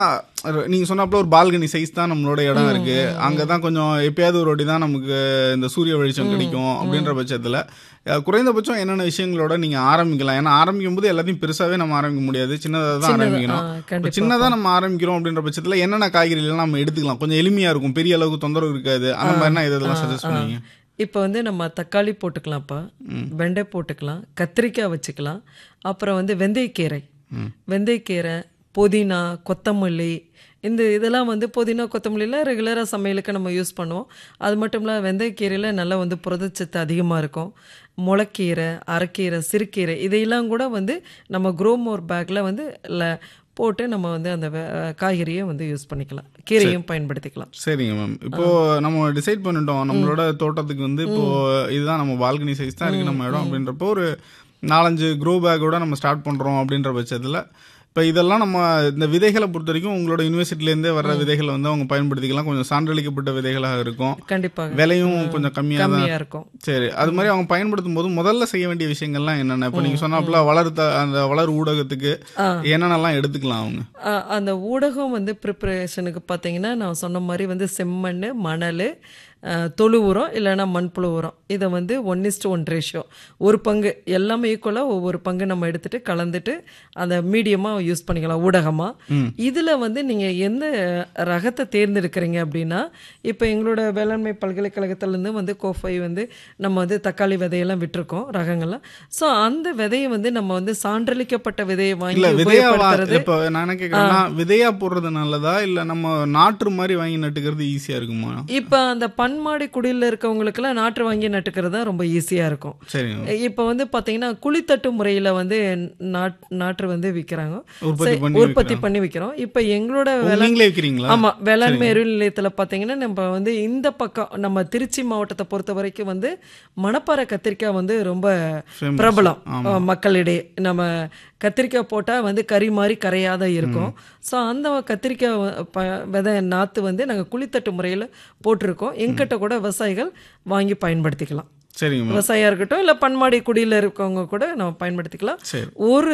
நீங்க சொன்னாப்புல ஒரு பால்கனி சைஸ் தான் நம்மளோட இடம் இருக்கு அங்கதான் கொஞ்சம் எப்பயாவது ஒரு வாட்டி தான் நமக்கு இந்த சூரிய வெளிச்சம் கிடைக்கும் அப்படின்ற பட்சத்துல அஹ், குறைந்தபட்சம் என்னென்ன விஷயங்களோட நீங்க ஆரம்பிக்கலாம் ஏன்னா ஆரம்பிக்கும் போது எல்லாத்தையும் பெருசாவே நம்ம ஆரம்பிக்க முடியாது சின்னதா தான் சின்னதா, ஆரம்பிக்கணும் ஆ, இப்ப கண்டிப்பா. சின்னதா நம்ம ஆரம்பிக்கிறோம் அப்படின்ற பட்சத்துல என்னென்ன காய்கறிகள் நம்ம எடுத்துக்கலாம் கொஞ்சம் எளிமையா இருக்கும் பெரிய அளவுக்கு தொந்தரவு இருக்காது அந்த மாதிரினா இதெல்லாம் சஜஸ்ட் பண்ணுவீங்க இப்போ வந்து நம்ம தக்காளி போட்டுக்கலாம்ப்பா வெண்டை போட்டுக்கலாம் கத்திரிக்காய் வச்சுக்கலாம் அப்புறம் வந்து வெந்தயக்கீரை வெந்தயக்கீரை புதினா கொத்தமல்லி இந்த இதெல்லாம் வந்து புதினா கொத்தமல்லியில் ரெகுலராக சமையலுக்கு நம்ம யூஸ் பண்ணுவோம் அது மட்டும் இல்லாமல் வெந்தயக்கீரையில் நல்லா வந்து புரதச்சத்து அதிகமாக இருக்கும் முளைக்கீரை அரைக்கீரை சிறுக்கீரை இதையெல்லாம் கூட வந்து நம்ம க்ரோமோர் பேக்கில் வந்து ல- போட்டு நம்ம வந்து அந்த வெ- காய்கறியை வந்து யூஸ் பண்ணிக்கலாம் கீரையும் பயன்படுத்திக்கலாம் சரிங்க மேம் இப்போ நம்ம டிசைட் பண்ணிட்டோம் நம்மளோட தோட்டத்துக்கு வந்து இப்போ இதுதான் நம்ம பால்கனி சைஸ் தான் இருக்கு நம்ம இடம் அப்படின்றப்போ ஒரு நாலஞ்சு க்ரோ பேக்கோட நம்ம ஸ்டார்ட் பண்றோம் அப்படின்ற பட்சத்துல இப்போ இதெல்லாம் நம்ம இந்த விதைகளை பொறுத்த வரைக்கும் உங்களோட யூனிவர்சிட்டிலேருந்தே வர்ற விதைகளை வந்து அவங்க பயன்படுத்திக்கலாம் கொஞ்சம் சான்றளிக்கப்பட்ட விதைகளாக இருக்கும் கண்டிப்பாக விலையும் கொஞ்சம் கம்மியாக தான் கம்மியாக இருக்கும் சரி அது மாதிரி அவங்க பயன்படுத்தும் போது முதல்ல செய்ய வேண்டிய விஷயங்கள்லாம் என்னென்ன இப்போ நீங்க சொன்னாப்புல வளர்த்த அந்த வளர் ஊடகத்துக்கு என்னென்னலாம் எடுத்துக்கலாம் அவங்க ஆ, அந்த ஊடகம் வந்து ப்ரிப்பரேஷனுக்கு பார்த்தீங்கன்னா நான் சொன்ன மாதிரி வந்து செம்மண் மணல் ஆ, தொழு உரம் இல்லைன்னா மண்புழு உரம் இதை வந்து ஒன் இஸ்டு ஒன் ரேஷியோ ஒரு பங்கு எல்லாமே ஈக்குவலாக ஒவ்வொரு பங்கு நம்ம எடுத்துட்டு கலந்துட்டு அந்த மீடியமாக யூஸ் பண்ணிக்கலாம் ஊடகமாக இதில் வந்து நீங்கள் எந்த ரகத்தை தேர்ந்தெடுக்கிறீங்க அப்படின்னா இப்போ எங்களோட வேளாண்மை பல்கலைக்கழகத்திலேருந்து வந்து கோஃபை வந்து நம்ம வந்து தக்காளி விதையெல்லாம் விட்டுருக்கோம் ரகங்கள்லாம் ஸோ அந்த விதையை வந்து நம்ம வந்து சான்றளிக்கப்பட்ட விதையை இல்ல வாங்கி விதையா வா- உபயோகப்படுத்துறது இப்ப நான் என்ன கேக்குறேன்னா விதையா போடுறது நல்லதா இல்ல நம்ம நாற்று மாதிரி வாங்கி நட்டுக்கிறது ஈஸியா இருக்குமா இப்போ அந்த பன்மாடி குடியில் இருக்கவங்களுக்கெல்லாம் நாற்று வாங்கி நட்டுக்கிறது தான் ரொம்ப ஈஸியாக இருக்கும் சரிங்க இப்போ வந்து பார்த்தீங்கன்னா குழித்தட்டு முறையில் வந்து நாட் நாற்று வந்து விற்கிறாங்க உற்பத்தி பண்ணி உற்பத்தி பண்ணி விற்கிறோம் இப்போ எங்களோட ஓ, வேளாண் நீங்களே விக்கிறீங்களா ஆமாம் வேளாண்மை அறிவியல் நிலையத்தில் பார்த்தீங்கன்னா நம்ம வந்து இந்த பக்கம் நம்ம திருச்சி மாவட்டத்தை பொறுத்த வரைக்கும் வந்து மணப்பாறை கத்திரிக்காய் வந்து ரொம்ப Famous. பிரபலம் அஹ், மக்களிடையே நம்ம கத்திரிக்காய் போட்டால் வந்து கறி மாதிரி கரையாத இருக்கும் ஸோ அந்த கத்திரிக்காய் வ- ப- விதை நாற்று வந்து நாங்கள் குழித்தட்டு முறையில் போட்டிருக்கோம் எங்கிட்ட கூட விவசாயிகள் வாங்கி பயன்படுத்திக்கலாம் சரிங்க மேம் விவசாயியா இருக்கட்டும் இல்லை பன்மாடி குடியில் இருக்கவங்க கூட நம்ம பயன்படுத்திக்கலாம் சரி ஒரு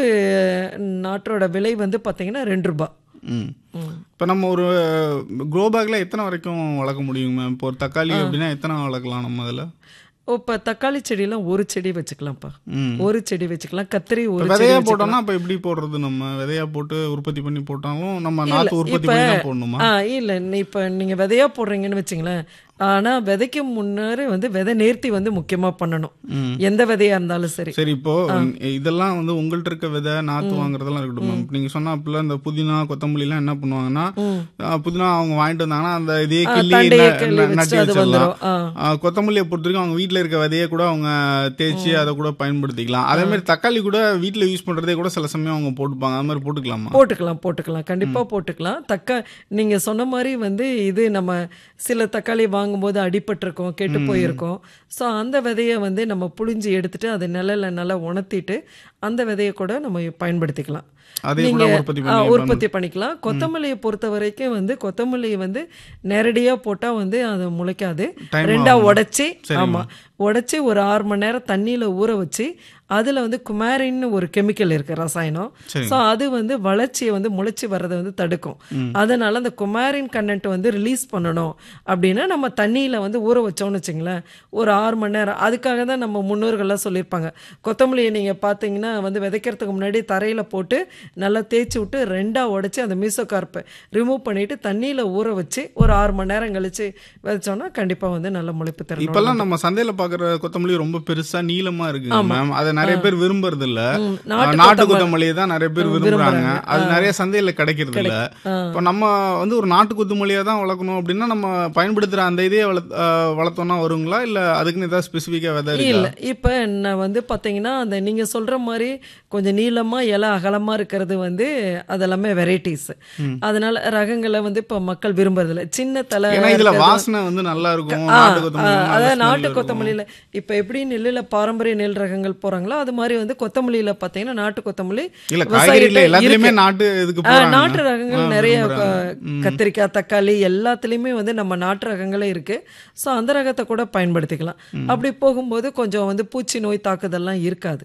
நாட்டோட விலை வந்து பார்த்தீங்கன்னா ரெண்டு ரூபாய் ம் இப்போ நம்ம ஒரு க்ரோ பேக்ல எத்தனை வரைக்கும் வளர்க்க முடியும் மேம் இப்போ ஒரு தக்காளி அப்படின்னா எத்தனை வளர்க்கலாம் நம்ம அதில் இப்போ தக்காளி செடியெல்லாம் ஒரு செடி வச்சுக்கலாம்ப்பா ம் ஒரு செடி வச்சுக்கலாம் கத்திரி ஒரு இப்ப செடி விதையா வச்சுக்கலாம். போட்டோம்னா அப்ப எப்படி போடுறது நம்ம விதையா போட்டு உற்பத்தி பண்ணி போட்டாலும் நம்ம நாத்து உற்பத்தி இப்ப- பண்ணி தான் போடணுமா ஆ இல்லை இப்போ நீங்கள் விதையா போடுறீங்கன்னு வச்சுங்களேன் ஆனால் விதைக்கு முன்னாடி வந்து விதை நேர்த்தி வந்து முக்கியமாக பண்ணணும் ம். எந்த விதையா இருந்தாலும் சரி சரி இப்போ இதெல்லாம் வந்து உங்கள்ட்ட இருக்க விதை நாத்து வாங்குறதெல்லாம் இருக்கட்டும் மேம் நீங்க சொன்னாப்புல இந்த புதினா கொத்தமல்லி எல்லாம் என்ன பண்ணுவாங்கன்னா ஆ, புதினா அவங்க வாங்கிட்டு வந்தாங்கன்னா அந்த இதையே கிள்ளி தண்டையை ந- கிள்ளி ந- வச்சுட்டு நட்டி அது வச்சிடலாம் வந்துரும். ஆ. ஆ, கொத்தமல்லியை பொறுத்த வரைக்கும் அவங்க வீட்ல இருக்க விதையை கூட அவங்க தேய்ச்சி அதை கூட பயன்படுத்திக்கலாம் அதே மாதிரி தக்காளி கூட வீட்ல யூஸ் பண்றதே கூட சில சமயம் அவங்க போட்டுப்பாங்க அது மாதிரி போட்டுக்கலாமா போட்டுக்கலாம் போட்டுக்கலாம் கண்டிப்பாக போட்டுக்கலாம் தக்கா நீங்கள் சொன்ன மாதிரி வந்து இது நம்ம சில தக்காளி வாங்கும்போது அடிபட்டிருக்கோம் கெட்டு போயிருக்கோம் ஸோ அந்த விதையை வந்து நம்ம புழிஞ்சு எடுத்துட்டு அதை நிழல்ல நல்லா உணர்த்திட்டு அந்த விதையை கூட நம்ம பயன்படுத்திக்கலாம் அதே கூட நீங்க உற்பத்தி ஆ, பண்ணி உற்பத்தி பண்ணிக்கலாம் கொத்தமல்லியை பொறுத்த வரைக்கும் வந்து கொத்தமல்லியை வந்து நேரடியாக போட்டால் வந்து அது முளைக்காது Time ரெண்டா ஆகும். உடைச்சி சரிம்மா. ஆமாம் உடைச்சி ஒரு ஆறு மணி நேரம் தண்ணியில் ஊற வச்சு அதில் வந்து குமாரின்னு ஒரு கெமிக்கல் இருக்கு ரசாயனம் சரிங்க. ஸோ அது வந்து வளர்ச்சியை வந்து முளைச்சி வர்றதை வந்து தடுக்கும் அதனால அந்த குமாரின் கண்டென்ட் வந்து ரிலீஸ் பண்ணணும் அப்படின்னா நம்ம தண்ணியில் வந்து ஊற வச்சோம்னு வச்சுங்களேன் ஒரு ஆறு மணி நேரம் அதுக்காக தான் நம்ம முன்னோர்கள்லாம் சொல்லியிருப்பாங்க கொத்தமல்லியை நீங்கள் பார்த்தீங்கன்னா வந்து விதைக்கிறதுக்கு முன்னாடி தரையில் போட்டு நல்லா தேய்ச்சி விட்டு ரெண்டாக உடைச்சி அந்த மீசோகார்ப்பை ரிமூவ் பண்ணிட்டு தண்ணியில் ஊற வச்சு ஒரு ஆறு மணி நேரம் கழிச்சு விதைச்சோம்னா கண்டிப்பாக வந்து நல்ல முளைப்பு தரும் இப்பெல்லாம் நம்ம சந்தையில பாக்குற கொத்தமல்லி ரொம்ப பெருசா நீளமா இருக்கு மேம் அதை நிறைய பேர் விரும்புறது இல்ல ம், ஆ, நாட்டு நாட்டு கொத்தமல்லி. கொத்தமல்லியை தான் நிறைய பேர் விரும்புறாங்க அது நிறைய சந்தையில கிடைக்கிறது இல்ல இப்ப நம்ம வந்து ஒரு நாட்டு கொத்தமல்லியா தான் வளர்க்கணும் அப்படின்னா நம்ம பயன்படுத்துற அந்த இதே வளர்த்- ஆ, வளர்த்தோம்னா வருங்களா இல்ல அதுக்குன்னு ஏதாவது ஸ்பெசிஃபிக்கா விதை இருக்கா இல்லை இப்போ நான் வந்து பார்த்தீங்கன்னா அந்த நீங்கள் சொல்கிற மாதிரி கொஞ்சம் நீளமாக இலை அகலமாக இருக்கிறது வந்து அதெல்லாமே வெரைட்டிஸ் அதனால ரகங்களை வந்து இப்போ மக்கள் விரும்புறதில்ல சின்ன தலை ஏன்னா இதுல இருக்கிறது- வாசனை வந்து நல்லா இருக்கும் ஆ, நாட்டு கொத்தமல்லி ஆ, நல்ல அதாவது smell நாட்டு இருக்கும். கொத்தமல்லியில் இப்போ எப்படி நெல்லில் பாரம்பரிய நெல் ரகங்கள் போகிறாங்களோ அது மாதிரி வந்து கொத்தமல்லியில் பார்த்தீங்கன்னா நாட்டு கொத்தமல்லி இல்ல விவசாயிகிட்ட காய்கறில எல்லாத்துலயுமே இருக்கு. நாட்டு இதுக்கு ஆ, போறாங்க நாட்டு ரகங்கள் ஆ, நிறைய விரும்புறாங்க. க- கத்திரிக்காய் தக்காளி எல்லாத்துலேயுமே வந்து நம்ம நாட்டு ரகங்களே இருக்கு ஸோ அந்த ரகத்தை கூட பயன்படுத்திக்கலாம் அப்படி போகும்போது கொஞ்சம் வந்து பூச்சி நோய் தாக்குதல்லாம் இருக்காது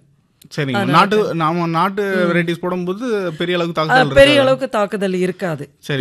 சரிங்க நாட்டு நாம நாட்டு வெரைட்டிஸ் போடும்போது பெரிய அளவுக்கு தாக்குதல் பெரிய அளவுக்கு தாக்குதல் இருக்காது சரி